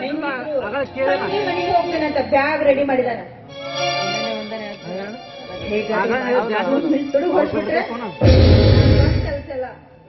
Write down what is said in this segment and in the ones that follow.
ತಂಗಿ ಮನೆಗೆ ಹೋಗ್ತೇನಂತ bag ready ಮಾಡಿದಾನ ತುಡು ಹೊಡ್ಬಿಟ್ರೆ ಕೆಲ್ಸ ಎಲ್ಲ.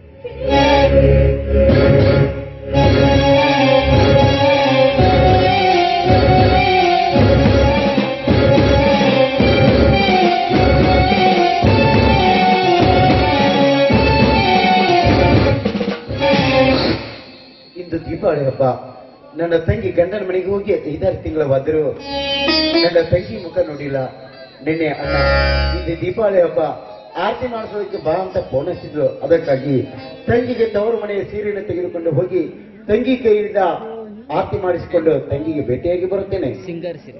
ಇಂದು ದೀಪಾವಳಿ ಹಬ್ಬ ನನ್ನ ತಂಗಿ ಗಂಡನ ಮನೆಗೆ ಹೋಗಿ ಐದಾರು ತಿಂಗಳವಾದರೂ ನನ್ನ ತಂಗಿ ಮುಖ ನೋಡಿಲ್ಲ ನಿನ್ನೆ ಅಣ್ಣ ಇಂದು ದೀಪಾವಳಿ ಹಬ್ಬ ಆರತಿ ಮಾಡಿಸೋದಕ್ಕೆ ಬಾ ಅಂತ ಫೋನ್ ಹಚ್ಚಿದ್ರು ಅದಕ್ಕಾಗಿ ತಂಗಿಗೆ ತವರು ಮನೆಯ ಸೀರೆಯನ್ನು ತೆಗೆದುಕೊಂಡು ಹೋಗಿ ತಂಗಿ ಕೈಯಿಂದ ಆರತಿ ಮಾಡಿಸಿಕೊಂಡು ತಂಗಿಗೆ ಭೇಟಿಯಾಗಿ ಬರುತ್ತೇನೆ ಸಿಂಗರ್ಸಿರಿ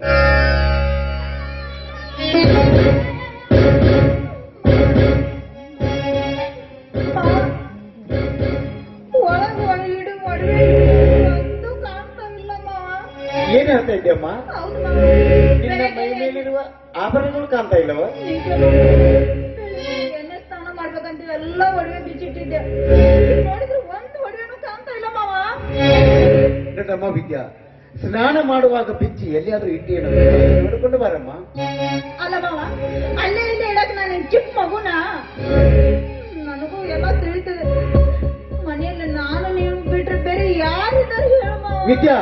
ಒಳಗ್ ಒಂದ್ ಇಡು ಮಡ್ವೆ ಒಂದು ಕಾಣ್ತಾ ಇಲ್ಲ ಮಾವ. ಏನ್ ಹೇಳ್ತಾ ಇದ್ದೀಯಮ್ಮ ಹೌದು ಮಾವ. ನಿನ್ನ ಮೈ ಮೇಲಿರುವ ಆಭರಣಗಳು ಕಾಣ್ತಾ ಇಲ್ಲವ ನಿಜವಾಗ್ಲೂ ಎಣ್ಣೆ ಸ್ನಾನ ಮಾಡ್ಬೇಕಂತ ಎಲ್ಲ ಒಡವೆ ಬಿಚ್ಚಿಟ್ಟಿದ್ದೆ ನೋಡಿದ್ರೆ ಒಂದು ಒಡವೆನೂ ಕಾಣ್ತಾ ಇಲ್ಲ ಮಾವ ನನ್ನಮ್ಮ ವಿದ್ಯಾ ಸ್ನಾನ ಮಾಡುವಾಗ ಬಿಚ್ಚಿ ಎಲ್ಲಿಯಾದ್ರೂ ಇಟ್ಟೇನು ನೋಡಿಕೊಂಡು ಬಾರಮ್ಮ ಅಲ್ಲ ಮಾವ ಅಲ್ಲೇ ಇಲ್ಲೇ ಇಡಕ್ ನಾನು ಚಿಕ್ಕ ಮಗುನ ನನಗೂ ಎಲ್ಲ ತಿಳಿತದೆ ಮನೆಯಲ್ಲಿ ನಾನು ನೀವು ಬಿಟ್ರೆ ಬೇರೆ ಯಾರಿದ್ದಾರೆ ಹೇಳ ಮಾವ ವಿದ್ಯಾ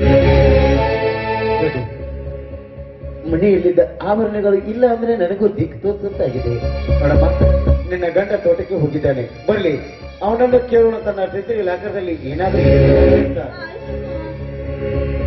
ನೋಡು, ಮನೆಯಲ್ಲಿದ್ದ ಆಭರಣಗಳು ಇಲ್ಲ ಅಂದ್ರೆ ನನಗೂ ದಿಕ್ಕು ತೋರಿಸಂತಾಗಿದೆ ನೋಡಮ್ಮ ನಿನ್ನ ಗಂಡ ತೋಟಕ್ಕೆ ಹೋಗಿದ್ದಾನೆ ಬರ್ಲಿ ಅವನನ್ನು ಕೇಳೋಣ ತನ್ನ ಟ್ರೆಜರಿ ಲಾಕರ್ದಲ್ಲಿ ಏನಾದ್ರೂ ಇದೆಯೋ ಅಂತ. ಆಯ್ತು ಮಾವ.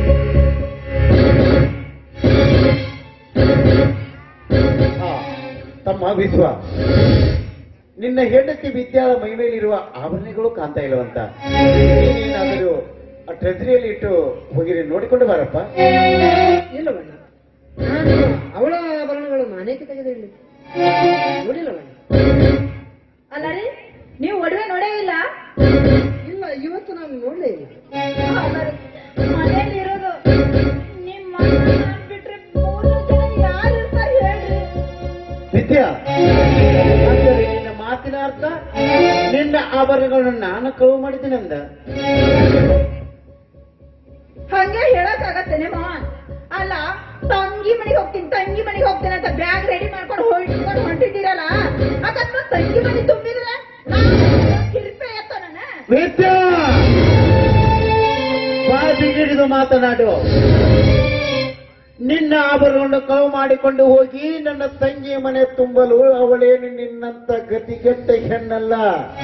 ಆ, ತಮ್ಮ ವಿಶ್ವ ನಿನ್ನ ಹೆಂಡತಿ ವಿದ್ಯಾಳ ಮೈ ಮೇಲಿರುವ ಆಭರಣಗಳು ಕಾಣ್ತಾ ಇಲ್ಲವಂತ ನೀನೇನಾದರೂ ಆ ಟ್ರೆಜರಿಯಲ್ಲಿ ಇಟ್ಟು ಹೋಗಿರಿ ನೋಡಿಕೊಂಡು ಬಾರಪ್ಪ ಇಲ್ಲವಣ್ಣ ನಾನು ಅವಳ ಆಭರಣಗಳು ನಾನೇಕೆ ತೆಗೆದಿರಲಿ ನೋಡಿಲ್ಲವಣ್ಣ ಅಲ್ಲ ರೀ ನೀವು ಒಡವೆ ನೋಡೇ ಇಲ್ಲ ಇಲ್ಲ ಇವತ್ತು ನಾನು ನೋಡಲೇ ಇಲ್ಲ ಅಲ್ಲ ರೀ, ಮನೇಲಿ ಇರೋದು ನಿಮ್ಮ ಅಣ್ಣ ನಾನ್ ಬಿಟ್ರೆ ಮೂರು ಜನ ಯಾರು ಇರ್ತಾರೆ ಹೇಳ್ರಿ ವಿದ್ಯಾ ಅಂದರೆ ನಿನ್ನ ಮಾತಿನ ಅರ್ಥ ನಿನ್ನ ಆಭರಣಗಳನ್ನು ನಾನು ಕಳು ಮಾಡಿದ್ದೇನೆ ಅಂದ ಹಂಗೆ ಹೇಳಕ್ ಆಗತ್ತೇನೆ ಮಾವ ಅಲ್ಲ ತಂಗಿ ಮನೆಗೆ ಹೋಗ್ತೀನಿ ತಂಗಿ ಮನೆಗೆ ಹೋಗ್ತೀನಿ ಅಂತ ಬ್ಯಾಗ್ ರೆಡಿ ಮಾಡ್ಕೊಂಡು ಹೊರಟ್ಕೊಂಡು ಹೊಂಟಿದ್ದೀರಲ್ಲ ಅಕಸ್ಮಾತ್ ತಂಗಿ ಮನೆ ತುಂಬಿದ್ರೆ ಕಿರಿಪೆ ಎತ್ತೋ ನನ್ನ ವಿದ್ಯಾ ಬಾಯಿ ಹಿಡಿದು ಮಾತನಾಡು ನಿನ್ನ ಆಭರಣವನ್ನು ಕಳು ಮಾಡಿಕೊಂಡು ಹೋಗಿ ನನ್ನ ತಂಗಿಯ ಮನೆ ತುಂಬಲು ಅವಳೇನು ನಿನ್ನಂತ ಗತಿಗೆಟ್ಟ ಹೆಣ್ಣಲ್ಲ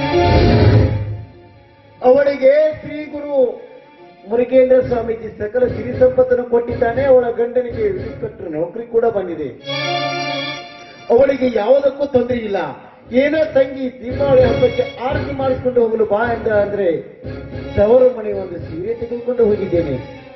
ಅವಳಿಗೆ ಶ್ರೀ ಗುರು ಮುರುಗೇಂದ್ರ ಸ್ವಾಮೀಜಿ ಸಕಲ ಸಿರಿ ಸಂಪತ್ತನ್ನು ಕೊಟ್ಟಿದ್ದಾನೆ ಅವಳ ಗಂಡನಿಗೆ ಇನ್ಸ್ಪೆಕ್ಟರ್ ನೌಕರಿ ಕೂಡ ಬಂದಿದೆ ಅವಳಿಗೆ ಯಾವುದಕ್ಕೂ ತೊಂದರೆ ಇಲ್ಲ ಏನೋ ತಂಗಿ ದೀಪಾವಳಿ ಹಬ್ಬಕ್ಕೆ ಆರತಿ ಮಾಡಿಸಿಕೊಂಡು ಹೋಗಲು ಬಾ ಎಂದ ಅಂದ್ರೆ ತವರು ಮನೆ ಒಂದು ಸೀರೆ ತೆಗೆದುಕೊಂಡು ಹೋಗಿದ್ದೇನೆ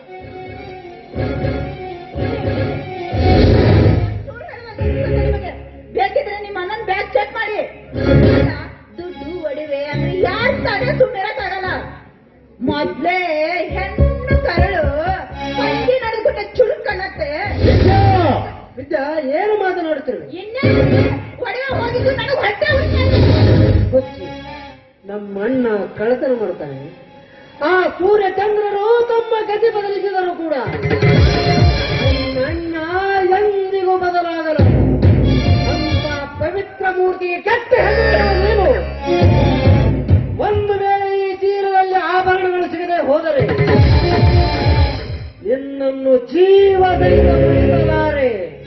ಸುಳ್ಳು ಹೇಳ್ಬೇಕು ನಿಮಗೆ. ಬೇಕಿದ್ರೆ ನಿಮ್ಮ ಅಣ್ಣನ ಬ್ಯಾಗ್ ಚೆಕ್ ಮಾಡಿ ಅಲ್ಲ, ದುಡ್ಡು ಒಡವೆ ಅಂದ್ರೆ ಯಾರ್ ತಾನೇ ಸುಮ್ಮಿರಕ್ಕಾಗಲ್ಲ ಮೊದ್ಲೇ ಹೆಣ್ಣು ಕರಳು ತಂಗಿ ನಡುಗುಟ್ಟ ಚುರುಕಣತ್ತೆ ವಿದ್ಯಾ ಏನು ಮಾತನಾಡುತ್ತಿರುವೆ ಇನ್ನೇ ಒಡವೆ ಹೋಗಿದ್ದು ನನಗೆ ಹೊಟ್ಟೆ ಉರಿತೈತೆ. ಹುಚ್ಚಿ ನಮ್ಮ ಅಣ್ಣ ಕಳ್ಳತನ ಮಾಡ್ತಾನೆ ಆ ಸೂರ್ಯ ಚಂದ್ರರು ತಮ್ಮ ಗತಿ ಬದಲಿಸಿದರು ಕೂಡ ನನ್ನ ಅಣ್ಣ ಎಂದಿಗೂ ಬದಲಾಗಲು ಅಂತ ಪವಿತ್ರ ಮೂರ್ತಿಗೆ ಕೆಟ್ಟ ಹೆಸರು ನೀನು ಒಂದು ವೇಳೆ ಈ ತೀರದಲ್ಲಿ ಆಭರಣಗಳು ಸಿಗದೆ ಹೋದರೆ ನಿನ್ನನ್ನು ಜೀವ ಸಹಿತ ಉಳಿಸಲಾರೆ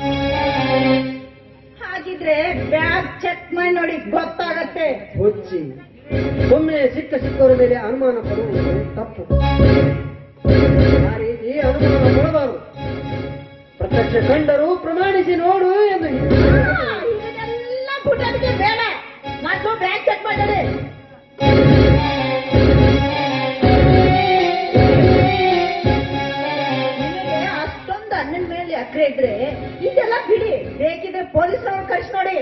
ಹಾಗಿದ್ರೆ ಬ್ಯಾಗ್ ಚೆಕ್ ಮಾಡಿ ನೋಡಿ ಗೊತ್ತಾಗತ್ತೆ ಹುಚ್ಚಿ ಒಮ್ಮೆ ಸಿಕ್ಕ ಸಿಕ್ಕವರ ಮೇಲೆ ಅನುಮಾನ ಪಡುವುದು ತಪ್ಪು ಆ ರೀತಿ ಅನುಮಾನ ಪಡಬಾರದು ಪ್ರತ್ಯಕ್ಷ ಕಂಡರೂ ಪ್ರಮಾಣಿಸಿ ನೋಡು ಎಂದು ಆ, ಇದನ್ನೆಲ್ಲ ಪುಟಕ್ಕೆ ಬೇಡ ಮೊದ್ಲು ಬ್ಯಾಗ್ ಚೆಕ್ ಮಾಡಿದ್ರೆ ನಿಮಗೆ ಅಷ್ಟೊಂದು ಅಣ್ಣನ ಮೇಲೆ ಅಕ್ರೆ ಇದ್ರೆ ಇದೆಲ್ಲ ಬಿಡಿ ಬೇಕಿದ್ರೆ ಪೊಲೀಸ್ನವ್ರು ಕಳ್ಸಿ ನೋಡಿ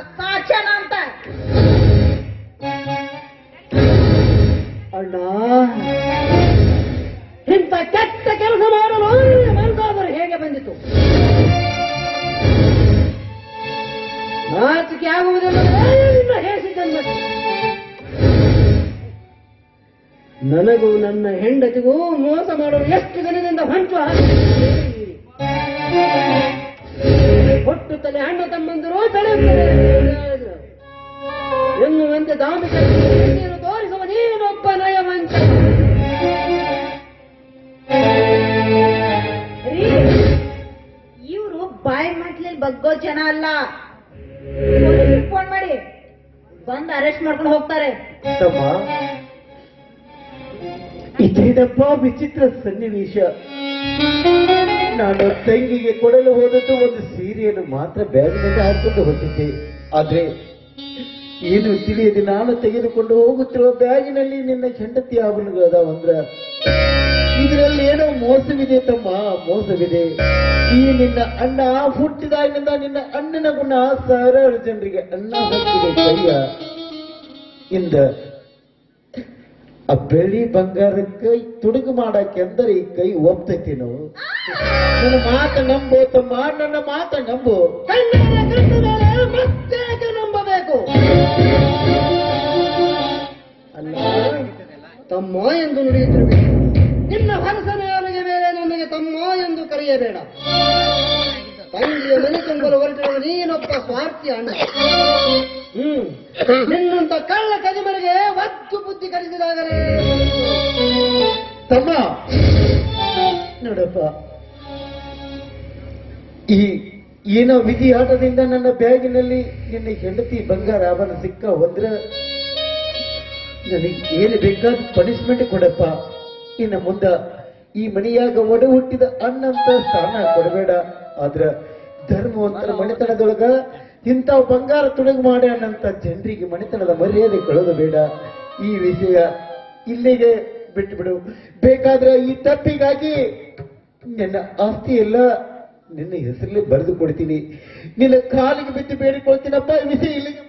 ಸಾಚನ ಅಂತ ಅಣ್ಣ ಇಂಥ ಕೆಟ್ಟ ಕೆಲಸ ಮಾಡಲು ಮನಸ್ಸಾದರೂ ಹೇಗೆ ಬಂದಿತು ನಾಚಿಕೆ ಆಗುವುದಿಲ್ಲ ನಿನ್ನ ಹೇಸಿ ಜನ್ಮಕ್ಕೆ ನನಗೂ ನನ್ನ ಹೆಂಡತಿಗೂ ಮೋಸ ಮಾಡಲು ಎಷ್ಟು ದಿನದಿಂದ ಹೊಂಟು ಹಾಕಿದ್ದೀರಿ. ಹೊಟ್ಟು ತಲೆ ಹಣ್ಣು ತಮ್ಮಂದಿರು ತಡೆಯುತ್ತದೆ ಎನ್ನುವಂತೆ ದಾಂಭಿಕ ನೀನು ತೋರಿಸುವ ನೀನೊಬ್ಬ ನಯವಂತ ಇವರು ಬಾಯಿ ಮಾಟ್ಲಿ ಬಗ್ಗೋ ಜನ ಅಲ್ಲ ಫೋನ್ ಮಾಡಿ ಬಂದ್ ಅರೆಸ್ಟ್ ಮಾಡ್ಕೊಂಡು ಹೋಗ್ತಾರೆ ತಮ್ಮ ಇದೇನಪ್ಪ ವಿಚಿತ್ರ ಸನ್ನಿವೇಶ ನಾನು ತಂಗಿಗೆ ಕೊಡಲು ಹೋದದ್ದು ಒಂದು ಸೀರೆಯನ್ನು ಮಾತ್ರ ಬ್ಯಾಗಿನಲ್ಲಿ ಹಾಕೊಂಡು ಹೋಗಿದ್ದೆ ಆದ್ರೆ ಏನು ತಿಳಿಯದೆ ನಾನು ತೆಗೆದುಕೊಂಡು ಹೋಗುತ್ತಿರುವ ಬ್ಯಾಗಿನಲ್ಲಿ ನಿನ್ನ ಹೆಂಡತಿ ಆಭರಣಗಳು ಅದಾವಂದ್ರ ಇದರಲ್ಲಿ ಏನೋ ಮೋಸವಿದೆ ತಮ್ಮ ಮೋಸವಿದೆ ಈ ನಿನ್ನ ಅಣ್ಣ ಹುಟ್ಟಿದಾಗಿನಿಂದ ನಿನ್ನ ಅಣ್ಣನ ಗುಣ ಸಾವಿರಾರು ಜನರಿಗೆ ಅಣ್ಣ ಹಾಕಿದೆ ಕೈಯ ಇಂದ ಆ ಬೆಳ್ಳಿ ಬಂಗಾರಕ್ಕೆ ತುಡುಗು ಮಾಡಕ್ಕೆ ಅಂದರೆ ಈ ಕೈ ಒಪ್ತೈತೇನು ನನ್ನ ಮಾತ ನಂಬು ತಮ್ಮ ನನ್ನ ಮಾತ ನಂಬು ಕಣ್ಣಿನ ಕಣ್ಣು ಮೇಲೆ ಮತ್ತೆ ನಂಬಬೇಕು ಅಲ್ಲ ತಮ್ಮ ಎಂದು ನುಡಿಯುತ್ತಿರಬೇಕು ನಿನ್ನ ಹರಸನೆಯವರಿಗೆ ಮೇಲೆ ನನಗೆ ತಮ್ಮ ಎಂದು ಕರೆಯಬೇಡ ತಂಗಿಯ ಮನೆ ತುಂಬಲು ಹೊರಟಿರುವ ನೀನೊಬ್ಬ ಸ್ವಾರ್ಥಿ ಅಣ್ಣ ಹ್ಮ್ ನಿನ್ನಂತ ಕಳ್ಳ ಕದಿಮರಿಗೆ ಒತ್ತು ಬುದ್ಧಿ ಕಲಿಸಿದಾಗಲೇ ತಮ್ಮ ನೋಡಪ್ಪ ಈ ಏನೋ ವಿಧಿ ಆಟದಿಂದ ನನ್ನ ಬ್ಯಾಗಿನಲ್ಲಿ ನಿನ್ನ ಹೆಂಡತಿ ಬಂಗಾರ ಆಭರಣ ಸಿಕ್ಕ ಹೋದ್ರ ನನಗೆ ಏನು ಬೇಕಾದ ಪನಿಷ್ಮೆಂಟ್ ಕೊಡಪ್ಪ ಇನ್ನು ಮುಂದ ಈ ಮನೆಯಾಗ ಒಡ ಹುಟ್ಟಿದ ಅಣ್ಣಂತ ಸ್ಥಾನ ಕೊಡಬೇಡ ಆದ್ರ ಧರ್ಮವಂತರ ಮನೆತನದೊಳಗ ಇಂಥ ಬಂಗಾರ ತುಡುಗು ಮಾಡ್ಯಾನಂತ ಜನರಿಗೆ ಮನೆತನದ ಮರ್ಯಾದೆ ಕಳೆದು ಬೇಡ ಈ ವಿಷಯ ಇಲ್ಲಿಗೆ ಬಿಟ್ಟು ಬಿಡು ಬೇಕಾದ್ರೆ ಈ ತಪ್ಪಿಗಾಗಿ ನನ್ನ ಆಸ್ತಿ ಎಲ್ಲ ನಿನ್ನ ಹೆಸರಲ್ಲಿ ಬರೆದು ಕೊಡ್ತೀನಿ ನಿನ್ನ ಕಾಲಿಗೆ ಬಿದ್ದು ಬೇಡಿಕೊಳ್ತೀನಪ್ಪ ಈ ವಿಷಯ ಇಲ್ಲಿಗೆ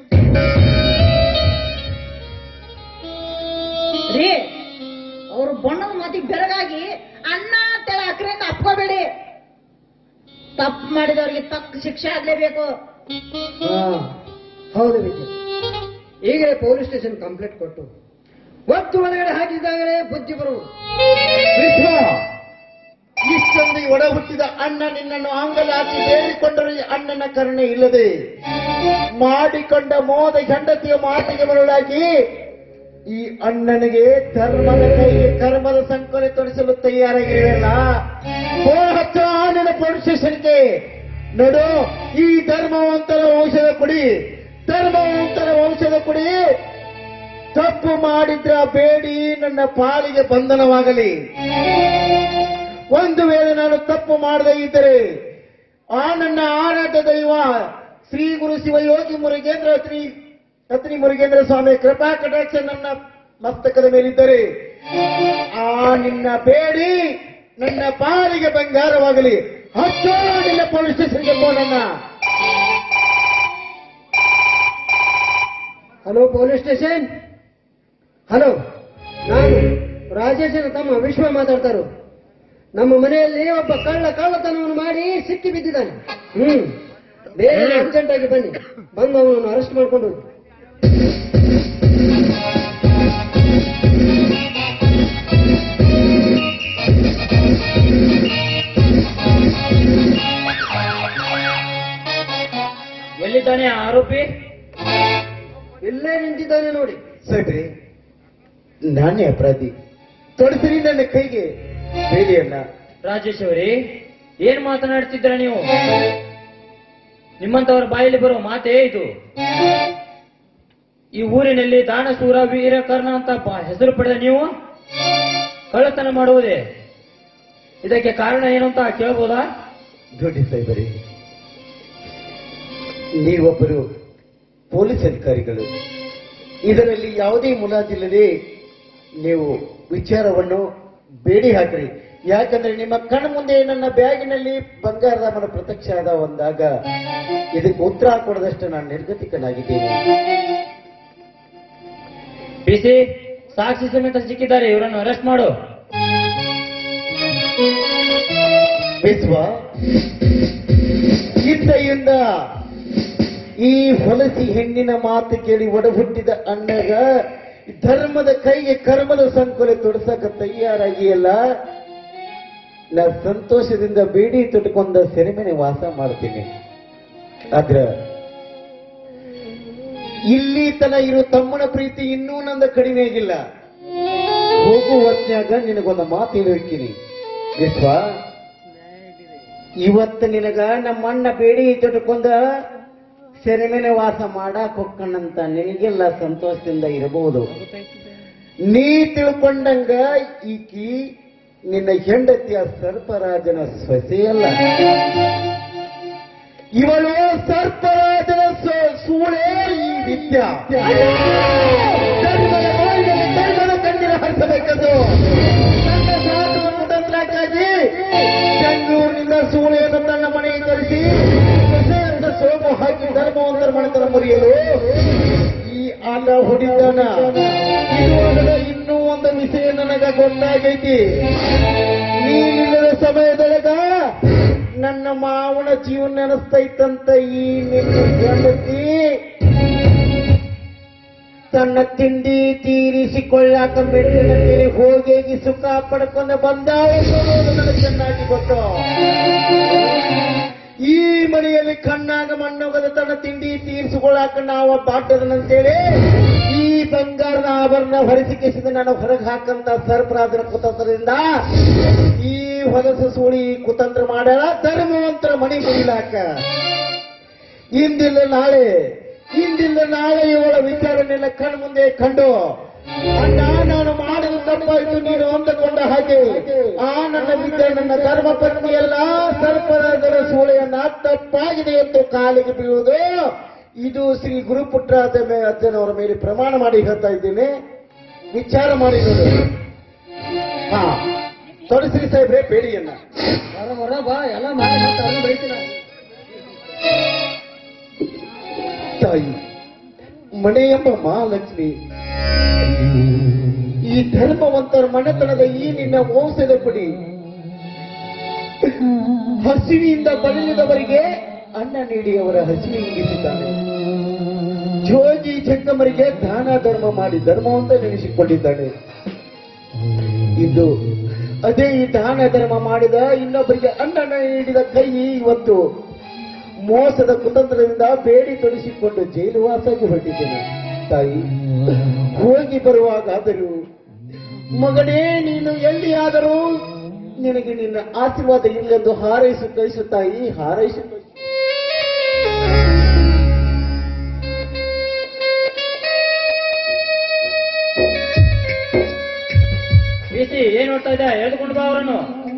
ರೀ ಅವರು ಬಣ್ಣದ ಮಾತಿಗೆ ಬೆರಗಾಗಿ ಅಣ್ಣ ಅಂತೇಳಿ ಅಕ್ರೆಯಿಂದ ಅಪ್ಕೋಬೇಡಿ ತಪ್ಪು ಮಾಡಿದವ್ರಿಗೆ ತಕ್ಕ ಶಿಕ್ಷೆ ಆಗ್ಲೇಬೇಕು ಹಾ ಹೌದು ವಿಜಯ್ ಈಗಲೇ ಪೊಲೀಸ್ ಸ್ಟೇಷನ್ ಕಂಪ್ಲೇಂಟ್ ಕೊಟ್ಟು ಒತ್ತು ಒಳಗಡೆ ಹಾಕಿದ್ದಾಗಲೇ ಬುದ್ಧಿ ಬರುವುದು ವಿಶ್ವ ಇಷ್ಟೊಂದು ಒಡ ಹುಟ್ಟಿದ ಅಣ್ಣ ನಿನ್ನನ್ನು ಅಂಗಲಾಚಿ ಬೇಡಿಕೊಂಡರೂ ಈ ಅಣ್ಣನ ಕರುಣೆ ಇಲ್ಲದೆ ಮಾಡಿಕೊಂಡ ಮೋದ ಹೆಂಡತಿಯ ಮಾತಿಗೆ ಮರುಳಾಗಿ ಈ ಅಣ್ಣನಿಗೆ ಧರ್ಮದ ಕೈಗೆ ಕರ್ಮದ ಸಂಕೊಲೆ ತೊಡಿಸಲು ತಯಾರಾಗಿರಲ್ಲ ಹಚ್ಚ ನಿನ್ನ ಪೊಲೀಸ್ ಸ್ಟೇಷನ್ಗೆ ನೋಡು ಈ ಧರ್ಮವಂತರ ವಂಶದ ಕುಡಿ ಧರ್ಮವಂತರ ವಂಶದ ಕುಡಿ ತಪ್ಪು ಮಾಡಿದ್ರ ಬೇಡಿ ನನ್ನ ಪಾಲಿಗೆ ಬಂಧನವಾಗಲಿ ಒಂದು ವೇಳೆ ನಾನು ತಪ್ಪು ಮಾಡದೇ ಇದ್ದರೆ ಆ ನನ್ನ ಆರಾಧ ದೈವ ಶ್ರೀ ಗುರು ಶಿವಯೋಗಿ ಮುರುಗೇಂದ್ರ ಶ್ರೀ ಅತ್ರಿ ಮುರುಗೇಂದ್ರ ಸ್ವಾಮಿ ಕೃಪಾ ಕಟಾಕ್ಷ ನನ್ನ ಮಸ್ತಕದ ಮೇಲಿದ್ದರೆ ಆ ನಿನ್ನ ಬೇಡಿ ನನ್ನ ಪಾಲಿಗೆ ಬಂಗಾರವಾಗಲಿ ಹಚ್ಚೋ ನಿನ್ನ ಪೊಲೀಸ್ ಸ್ಟೇಷನ್ಗೆ ಫೋನನ್ನ ಹಲೋ ಪೊಲೀಸ್ ಸ್ಟೇಷನ್ ಹಲೋ ನಾನು ರಾಜೇಶನ ತಮ್ಮ ವಿಶ್ವ ಮಾತಾಡ್ತಾರು ನಮ್ಮ ಮನೆಯಲ್ಲಿ ಒಬ್ಬ ಕಳ್ಳ ಕಳ್ಳತನವನ್ನು ಮಾಡಿ ಸಿಕ್ಕಿ ಬಿದ್ದಿದ್ದಾನೆ ಹ್ಮ್ ಬೇರೆ ಅರ್ಜೆಂಟ್ ಆಗಿ ಬನ್ನಿ ಬಂದು ಅವನನ್ನು ಅರೆಸ್ಟ್ ಮಾಡ್ಕೊಂಡು ಹೋಗಿ ಎಲ್ಲಿದ್ದಾನೆ ಆ ಆರೋಪಿ ಇಲ್ಲೇ ನಿಂತಿದ್ದಾನೆ ನೋಡಿ ಸರಿ ನಾನೇ ಅಪರಾಧಿ ತೊಡಸಿರಿ ನನ್ನ ಕೈಗೆ ಬೇಡಿಯನ್ನ ರಾಜೇಶ್ ಅವರೇ ಏನ್ ಮಾತನಾಡ್ತಿದ್ರ ನೀವು ನಿಮ್ಮಂತವರ ಬಾಯಲ್ಲಿ ಬರೋ ಮಾತೇ ಇದು ಈ ಊರಿನಲ್ಲಿ ದಾನಸೂರ ವೀರ ಕರ್ಣ ಅಂತ ಬ- ಹೆಸರು ಪಡೆದ ನೀವು ಕಳ್ಳತನ ಮಾಡುವುದೇ ಇದಕ್ಕೆ ಕಾರಣ ಏನು ಅಂತ ಕೇಳ್ಬೋದಾ ದೊಡ್ಡ ಸಾಹೇಬರೇ ನೀವೊಬ್ಬರು ಪೊಲೀಸ್ ಅಧಿಕಾರಿಗಳು ಇದರಲ್ಲಿ ಯಾವುದೇ ಮುಲಾಜಿಲ್ಲದೆ ನೀವು ವಿಚಾರವನ್ನು ಬೇಡಿ ಹಾಕ್ರಿ ಯಾಕಂದ್ರೆ ನಿಮ್ಮ ಕಣ್ಣ ಮುಂದೆ ನನ್ನ ಬ್ಯಾಗಿನಲ್ಲಿ ಬಂಗಾರದ ಮನ ಪ್ರತ್ಯಕ್ಷ ಆದ ಒಂದಾಗ ಇದಕ್ಕೆ ಉತ್ತರ ಕೊಡದಷ್ಟು ನಾನು ನಿರ್ಗತಿಕನಾಗಿದ್ದೇನೆ ಬಿಸಿ ಸಾಕ್ಷಿ ಸಮೇತ ಸಿಕ್ಕಿದ್ದಾರೆ ಇವರನ್ನು ಅರೆಸ್ಟ್ ಮಾಡು ವಿಶ್ವ ಹಿಂದೆಯಿಂದ ಈ ಹೊಲಸಿ ಹೆಣ್ಣಿನ ಮಾತು ಕೇಳಿ ಒಡಹುಟ್ಟಿದ ಅಣ್ಣಗ ಧರ್ಮದ ಕೈಗೆ ಕರ್ಮದ ಸಂಕುಲ ತೊಡಸಕ ತಯಾರಾಗಿಯಲ್ಲ ನಾ ಸಂತೋಷದಿಂದ ಬೇಡಿ ತುಟ್ಕೊಂಡ ಸೆರೆಮನೆ ವಾಸ ಮಾಡ್ತೀನಿ ಆದ್ರ ಇಲ್ಲಿ ತನ ಇರೋ ತಮ್ಮನ ಪ್ರೀತಿ ಇನ್ನೂ ನಂದ ಕಡಿಮೆ ಆಗಿಲ್ಲ ಹೋಗುವ ಹೊತ್ನ್ಯಾಗ ನಿನಗೊಂದು ಮಾತು ಹೇಳಿರ್ತೀನಿ ವಿಶ್ವ ಇವತ್ತು ನಿನಗ ನಮ್ಮಣ್ಣ ಬೇಡಿ ತೊಟ್ಕೊಂಡ ಸೆರೆಮೆನೆ ವಾಸ ಮಾಡಾಕ್ ಹೊಕ್ಕಣಂತ ನಿನಗೆಲ್ಲ ಸಂತೋಷದಿಂದ ಇರಬಹುದು ನೀ ತಿಳ್ಕೊಂಡಂಗ ಈಕಿ ನಿನ್ನ ಹೆಂಡತಿಯ ಸರ್ಪರಾಜನ ಸೊಸೆಯಲ್ಲ ಇವಳು ಸರ್ಪರಾಜನ ಸೊ- ಸೂಳೆ ಈ ವಿದ್ಯಾ ಧರ್ಮದ ಬಾಯಿನಲ್ಲಿ ಧರ್ಮದ ಕಣ್ಣಿನ ಹರಿಸಬೇಕದು ನನ್ನ ಸಾಧುವ ಕುತಂತ್ರಕ್ಕಾಗಿ ಬೆಂಗಳೂರಿನಿಂದ ಸೂಳೆಯನ್ನು ತನ್ನ ಮನೆಗೆ ಕರೆಸಿ ಸೊಸೆಯಿಂದ ಸೋಮು ಹಾಕಿ ಧರ್ಮವಂತರ ಮನೆತನ ಮುರಿಯಲು ಈ ಆಟ ಹೊಡಿದಾನ ಇದು ಅಲ್ಲದ ಇನ್ನೂ ಒಂದು ವಿಷಯ ನನಗ ಗೊತ್ತಾಗೈತಿ ನೀನಿಲ್ಲದ ಸಮಯದೊಳಗ ನನ್ನ ಮಾವನ ಜೀವನ ನೆನಸ್ತೈತಂತ ಈ ನಿನ್ನ ಗಂಡತಿ ತನ್ನ ತಿಂಡಿ ತೀರಿಸಿಕೊಳ್ಳಾಕ ಮೆಟ್ಟಿನ ಮೇಲೆ ಹೋಗಿ ಸುಖ ಪಡ್ಕೊಂಡು ಬಂದ ನನಗೆ ಚೆನ್ನಾಗಿ ಗೊತ್ತು ಈ ಮನೆಯಲ್ಲಿ ಕಣ್ಣಾಗ ಮಣ್ಣೊಗದ ತನ್ನ ತಿಂಡಿ ತೀರಿಸಿಕೊಳ್ಳಾಕ ನಾವು ಬಾಟದನಂತೇಳಿ ಈ ಬಂಗಾರದ ಆಭರಣ ಹೊರಸಿಕೆಸಿದ ನಾನು ಹೊರಗೆ ಹಾಕಂತ ಸರ್ಪರಾಜನ ಕುತಂತ್ರದಿಂದ ಈ ಹೊಲಸು ಸೂಳಿ ಕುತಂತ್ರ ಮಾಡ್ಯಾರ ಧರ್ಮವಂತರ ಮನೆ ಮುಗಿಲಾಕ ಇಂದಿಲ್ಲ ನಾಳೆ ಇಂದಿಲ್ಲ ನಾಳೆ ಇವಳ ವಿಚಾರನೆಲ್ಲ ಕಣ್ ಮುಂದೆ ಕಂಡು ಅಣ್ಣ ನಾನು ಮಾಡಿದ ತಪ್ಪಾಯ್ತು ನೀನು ಅಂದುಕೊಂಡ ಹಾಗೆ ಆ ನನ್ನ ವಿದ್ಯೆ ನನ್ನ ಧರ್ಮ ಪತ್ನಿಯಲ್ಲ ಸರ್ಪರಾಜರ ಸೂಳೆಯನ್ನ ತಪ್ಪಾಗಿದೆ ಎಂದು ಕಾಲಿಗೆ ಬೀಳುವುದು ಇದು ಶ್ರೀ ಗುರುಪುಟ್ರಾಜ ಮೇ- ಅಜ್ಜನವರ ಮೇಲೆ ಪ್ರಮಾಣ ಮಾಡಿ ಹೇಳ್ತಾ ಇದ್ದೀನಿ ವಿಚಾರ ಮಾಡಿ ನೋಡು ಹಾ ತೊಡಸ್ರಿ ಸಾಹೇಬ್ರೆ ಬೇಡಿಯನ್ನ ಬರ ಬರ ಬಾ ಎಲ್ಲ ಮಾಡಿ ಬೈತಿಲ್ಲ ತಾಯಿ ಮನೆ ಎಂಬ ಮಹಾಲಕ್ಷ್ಮಿ ಈ ಧರ್ಮವಂತರ ಮನೆತನದ ಈ ನಿನ್ನ ವಂಶದ ಪಡಿ ಹಸಿವಿಯಿಂದ ಬಳಲಿದವರಿಗೆ ಅನ್ನ ನೀಡಿ ಅವರ ಹಸಿವೆ ಇಂಗಿಸಿದ್ದಾನೆ ಜೋಗಿ ಜಂಗಮರಿಗೆ ದಾನ ಧರ್ಮ ಮಾಡಿ ಧರ್ಮವಂತ ನೆನೆಸಿಕೊಂಡಿದ್ದಾನೆ ಇಂದು ಅದೇ ಈ ದಾನ ಧರ್ಮ ಮಾಡಿದ ಇನ್ನೊಬ್ಬರಿಗೆ ಅನ್ನ ನೀಡಿದ ಕೈ ಇವತ್ತು ಮೋಸದ ಕುತಂತ್ರದಿಂದ ಬೇಡಿ ತೊಡಿಸಿಕೊಂಡು ಜೈಲು ವಾಸಕ್ಕೆ ಹೊರಟಿದ್ದೇನೆ ತಾಯಿ ಹೋಗಿ ಬರುವಾಗಾದರೂ ಮಗನೇ ನೀನು ಎಲ್ಲಿ ಆದರೂ ನಿನಗೆ ನಿನ್ನ ಆಶೀರ್ವಾದ ಇല്ലെಂದು ಹಾರೈಸು ಕಳಿಸು ತಾಯಿ ಹಾರೈಸು ಕಳಿಸು. ಬಿಸಿ ಏನ್ ನೋಡ್ತಾ ಇದ್ದ ಎಳ್ದುಕೊಂಡು ಬಾ ಅವರನ್ನು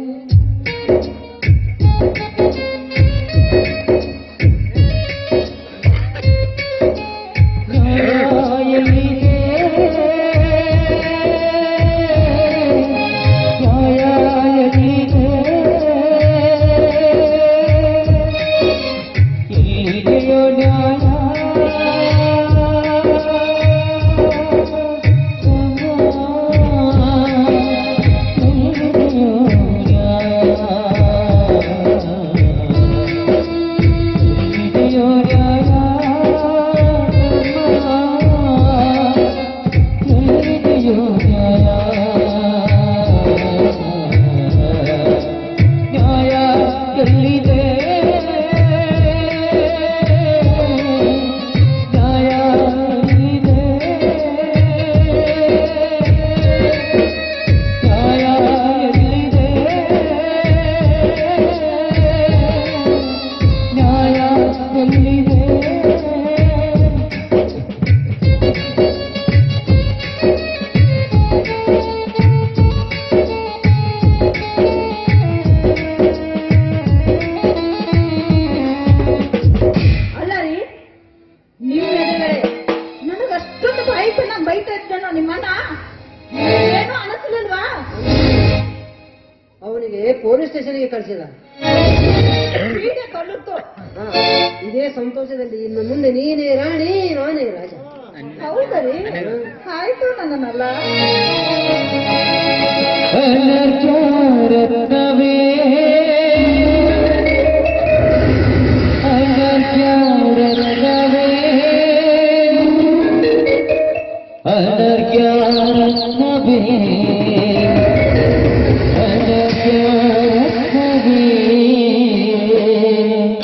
ಅಲ್ಲ ರೀ ನಿಮ್ ಎದುರುಗಡೆ ನನಗ ಅಷ್ಟೊಂದು ಬಾಯಿ ಚೆನ್ನಾಗಿ ಬೈತಾ ಇದ್ದಾನೋ ನಿಮ್ಮಣ್ಣ ಏನೋ ಅನಿಸ್ಲಿಲ್ವಾ ಅವನ ಪೊಲೀಸ್ ಸ್ಟೇಷನ್ಗೆ ಕಳಿಸಿದ ಪೀಡೆ ಕಳುತ್ತು ಹಾ, ಇದೇ ಸಂತೋಷದಲ್ಲಿ ಇನ್ನು ಮುಂದೆ ನೀನೇ ರಾಣಿ ನಾನೇ ರಾಜ ಹೌದರಿ ಆಯ್ತು ನನ್ನಲ್ಲ ಅನರ್ಘ್ಯರತ್ನವೇ ಅನರ್ಘ್ಯರತ್ನವೇ ಅನರ್ಘ್ಯರತ್ನವೇ ಅನರ್ಘ್ಯರತ್ನವೇ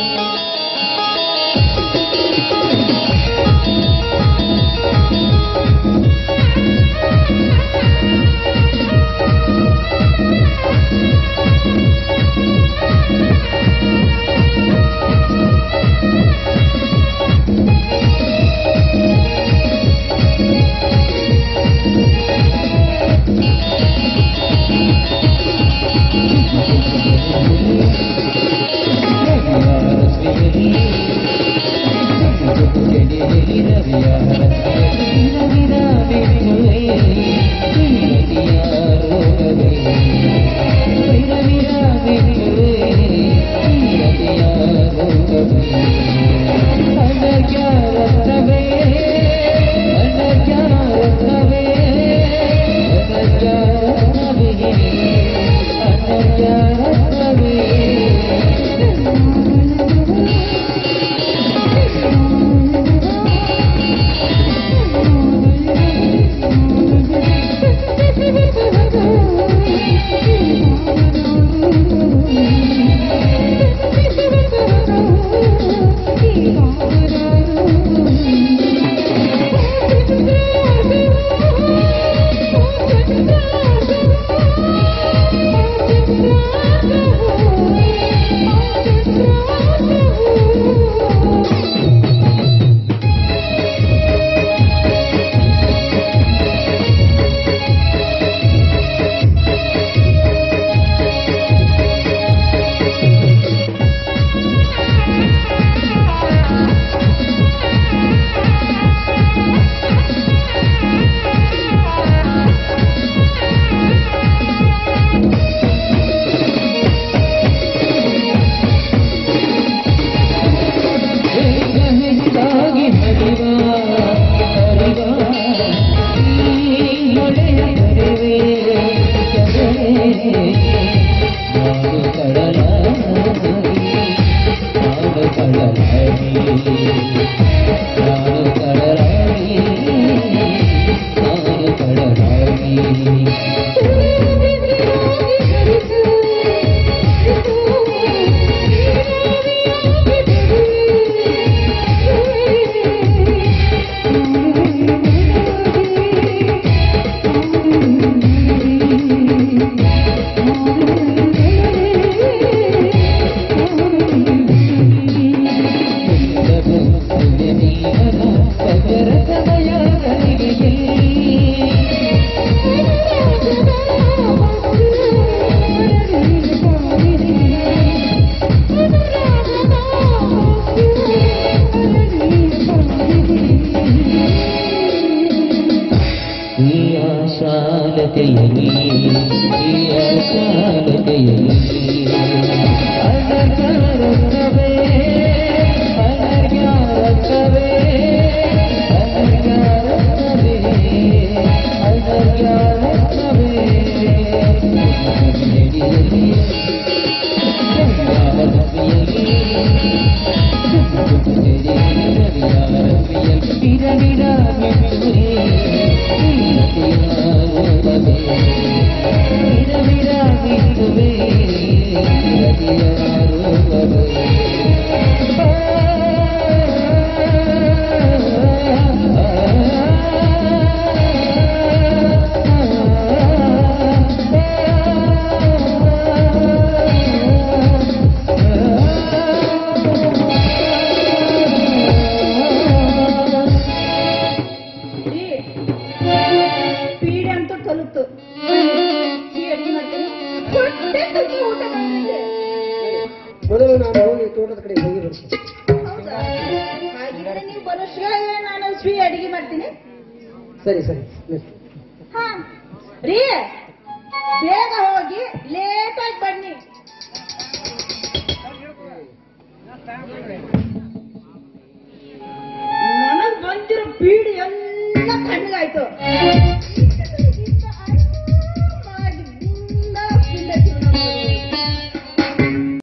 ಶಾಲತೆಯಲ್ಲಿ ಈ ಶಾಲತೆಯಲ್ಲಿ ಅನರ್ಘ್ಯರತ್ನವೇ ಅನರ್ಘ್ಯರತ್ನವೇ ಅನರ್ಘ್ಯರತ್ನವೇ ಅನರ್ಘ್ಯರತ್ನವೇ ಗಂಗಾವತಿಯಲ್ಲಿ ರೀ, ಪೀಡೆ ಅಂತೂ ತಲುಪ್ತು ಈ ಅಡಿಗೆ ಮಾಡ್ತೀನಿ ಹೊಟ್ಟೆ ತುಂಬ ಊಟ ಮಾಡ್ತಿದ್ದೆ ಮೊದಲು ನಾನು ಹೋಗಿ ತೋಟದ ಕಡೆ ಹೋಗಿ ಬರ್ತೀನಿ ಹೌದಾ ಹಾಗಿದ್ರೆ ನೀವು ಬರೋಷ್ರೊಳಗೆ ನಾನು ಸ್ವೀ ಅಡಿಗೆ ಮಾಡ್ತೀನಿ ಸರಿ ಸರಿ ನಿಲ್ಸು. ಹಾ ರೀ ಬೇಗ ಹೋಗಿ ಲೇಟ್ ಆಗಿ ಬನ್ನಿ ಬೀಡಿ ಎಲ್ಲ ತಣ್ಣಗಾಯ್ತು